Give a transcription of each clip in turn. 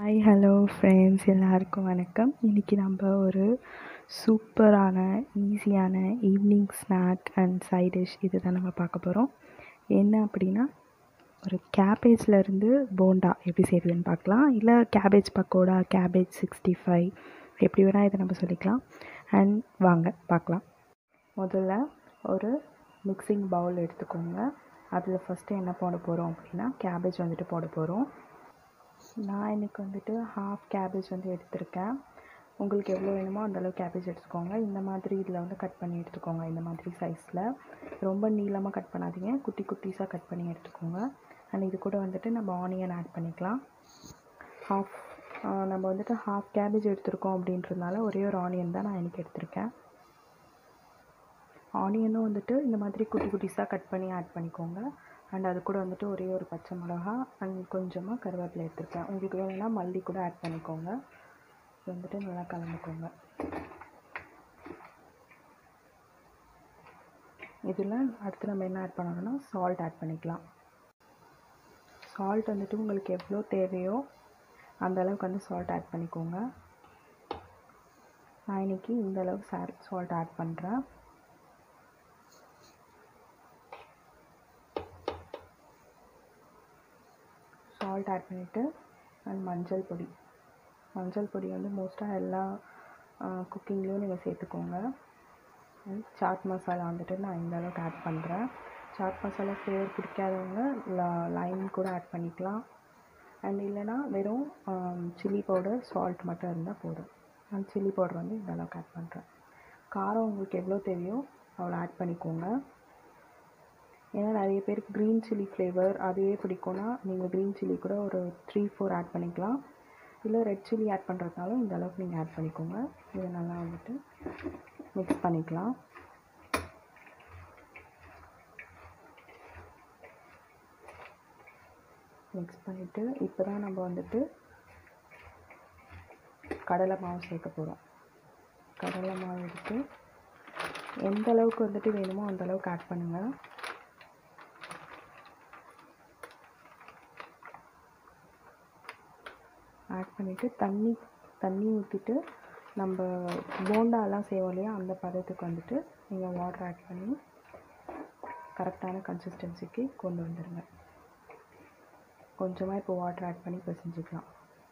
hi hello friends எல்லாருக்கும் வணக்கம் இன்றைக்கி நம்ம ஒரு சூப்பரான ஈஸியான evening snack and side dish இது தான் நம்ம பார்க்க போகிறோம் என்ன அப்படின்னா ஒரு கேபேஜ்லேருந்து போண்டா எப்படி செய்கிறதுன்னு பார்க்கலாம் இல்லை cabbage pakoda cabbage sixty five எப்படி வேணால் இதை நம்ம சொல்லிக்கலாம் அண்ட் வாங்க பார்க்கலாம் முதல்ல ஒரு மிக்சிங் பவுல் எடுத்துக்கோங்க அதில் ஃபஸ்ட்டு என்ன போட போகிறோம் அப்படின்னா கேபேஜ் வந்துட்டு போட போகிறோம் நான் எனக்கு வந்துட்டு ஹாஃப் கேபேஜ் வந்து எடுத்திருக்கேன் உங்களுக்கு எவ்வளோ வேணுமோ அந்தளவு கேபேஜ் எடுத்துக்கோங்க இந்த மாதிரி இதில் வந்து கட் பண்ணி எடுத்துக்கோங்க இந்த மாதிரி சைஸில் ரொம்ப நீளமாக கட் பண்ணாதீங்க குட்டி குட்டீஸாக கட் பண்ணி எடுத்துக்கோங்க அண்ட் இது கூட வந்துட்டு நம்ம ஆனியன் ஆட் பண்ணிக்கலாம் ஹாஃப் நம்ம வந்துட்டு ஹாஃப் கேபேஜ் எடுத்திருக்கோம் அப்படின்றதுனால ஒரே ஒரு ஆனியன் தான் நான் எனக்கு எடுத்திருக்கேன் ஆனியனும் வந்துட்டு இந்த மாதிரி குட்டி குட்டிஸாக கட் பண்ணி ஆட் பண்ணிக்கோங்க அண்ட் அது கூட வந்துட்டு ஒரே ஒரு பச்சை மிளகா அண்ட் கொஞ்சமாக கருவேப்பிலை எடுத்துருக்கேன் உங்களுக்கு வேணும்னா மல்லி கூட ஆட் பண்ணிக்கோங்க இது வந்துட்டு நல்லா கலந்துக்கோங்க இதில் அடுத்து நம்ம என்ன ஆட் பண்ணணும்னா சால்ட் ஆட் பண்ணிக்கலாம் சால்ட் வந்துட்டு உங்களுக்கு எவ்வளோ தேவையோ அந்த அளவுக்கு வந்து சால்ட் ஆட் பண்ணிக்கோங்க நான் இன்றைக்கி இந்த அளவுக்கு சா சால்ட் ஆட் பண்ணுறேன் சால்ட் ஆட் பண்ணிவிட்டு அண்ட் மஞ்சள் பொடி மஞ்சள் பொடி வந்து மோஸ்ட்டாக எல்லா குக்கிங்லேயும் நீங்கள் சேர்த்துக்கோங்க அண்ட் சாட் மசாலா வந்துட்டு நான் இந்த அளவுக்கு ஆட் பண்ணுறேன் சாட் மசாலா ஃப்ளேவர் பிடிக்காதவங்க லைம் கூட ஆட் பண்ணிக்கலாம் அண்ட் இல்லைனா வெறும் சில்லி பவுடர் சால்ட் மட்டும் இருந்தால் போதும் நான் சில்லி பவுடர் வந்து இந்த அளவுக்கு ஆட் பண்ணுறேன் காரம் உங்களுக்கு எவ்வளோ தேவையோ அவ்வளோ ஆட் பண்ணிக்கோங்க ஏன்னா நிறைய பேருக்கு க்ரீன் சில்லி ஃப்ளேவர் அதுவே பிடிக்கும்னா நீங்கள் க்ரீன் சில்லி கூட ஒரு த்ரீ ஃபோர் ஆட் பண்ணிக்கலாம் இல்லை ரெட் சில்லி ஆட் பண்ணுறதுனாலும் இந்த அளவுக்கு நீங்கள் ஆட் பண்ணிக்கோங்க இதை நல்லா வந்துட்டு மிக்ஸ் பண்ணிக்கலாம் மிக்ஸ் பண்ணிவிட்டு இப்போ தான் நம்ம வந்துட்டு கடலை மாவு சேர்க்க போகிறோம் கடலை மாவு எடுத்து எந்த அளவுக்கு வந்துட்டு வேணுமோ அந்த அளவுக்கு ஆட் பண்ணுங்கள் ஆட் பண்ணிவிட்டு தண்ணி தண்ணி ஊற்றிட்டு நம்ம போண்டாலாம் செய்வோம் இல்லையா அந்த பதத்துக்கு வந்துட்டு நீங்கள் வாட்டர் ஆட் பண்ணி கரெக்டான கன்சிஸ்டன்சிக்கு கொண்டு வந்துடுங்க கொஞ்சமாக இப்போ வாட்டர் ஆட் பண்ணி பிசைஞ்சிக்கலாம்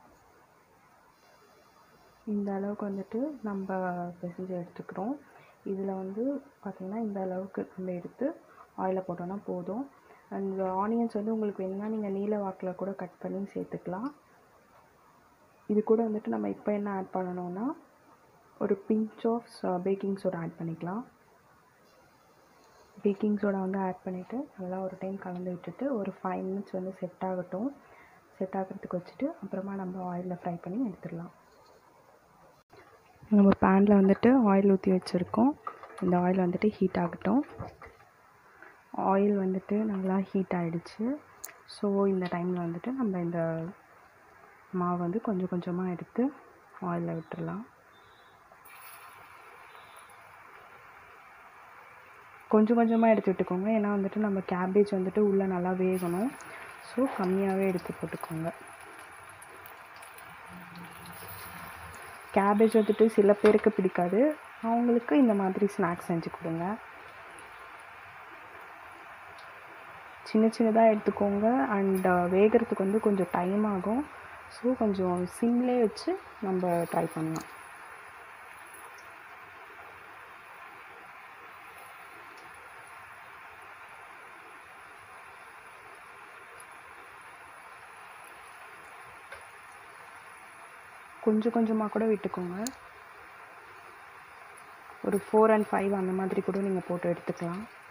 இந்த அளவுக்கு வந்துட்டு நம்ம பிசைஞ்சு எடுத்துக்கிறோம் இதில் வந்து பார்த்திங்கன்னா இந்த அளவுக்கு நம்ம எடுத்து ஆயிலில் போட்டோன்னா போதும் அண்ட் ஆனியன்ஸ் வந்து உங்களுக்கு வேணும்னா நீங்கள் நீல வாக்கில் கூட கட் பண்ணி சேர்த்துக்கலாம் இது கூட வந்துட்டு நம்ம இப்போ என்ன ஆட் பண்ணணும்னா ஒரு pinch of baking soda add பண்ணிக்கலாம் பேக்கிங் சோடா வந்து ஆட் பண்ணிவிட்டு நல்லா ஒரு டைம் கலந்து விட்டுட்டு ஒரு ஃபைவ் மினிட்ஸ் வந்து செட் ஆகட்டும் செட் ஆகிறதுக்கு வச்சுட்டு அப்புறமா நம்ம ஆயிலில் ஃப்ரை பண்ணி எடுத்துடலாம் நம்ம பேனில் வந்துட்டு ஆயில் ஊற்றி வச்சுருக்கோம் இந்த ஆயில் வந்துட்டு ஹீட் ஆகட்டும் ஆயில் வந்துட்டு நல்லா ஹீட் ஆகிடுச்சு ஸோ இந்த டைமில் வந்துட்டு நம்ம இந்த மாவு வந்து கொஞ்சம் கொஞ்சமாக எடுத்து ஆயிலில் விட்டுடலாம் கொஞ்சம் கொஞ்சமாக எடுத்து விட்டுக்கோங்க ஏன்னா வந்துட்டு நம்ம கேபேஜ் வந்துட்டு உள்ளே நல்லா வேகணும் ஸோ கம்மியாகவே எடுத்து போட்டுக்கோங்க கேபேஜ் வந்துட்டு சில பேருக்கு பிடிக்காது அவங்களுக்கு இந்த மாதிரி ஸ்நாக்ஸ் செஞ்சு கொடுங்க சின்ன சின்னதாக எடுத்துக்கோங்க அண்ட் வேகிறதுக்கு வந்து கொஞ்சம் டைம் ஆகும் ஸோ கொஞ்சம் சிம்லே வச்சு நம்ம ட்ரை பண்ணலாம் கொஞ்சம் கொஞ்சமாக கூட விட்டுக்கோங்க ஒரு ஃபோர் அண்ட் ஃபைவ் அந்த மாதிரி கூட நீங்கள் போட்டு எடுத்துக்கலாம்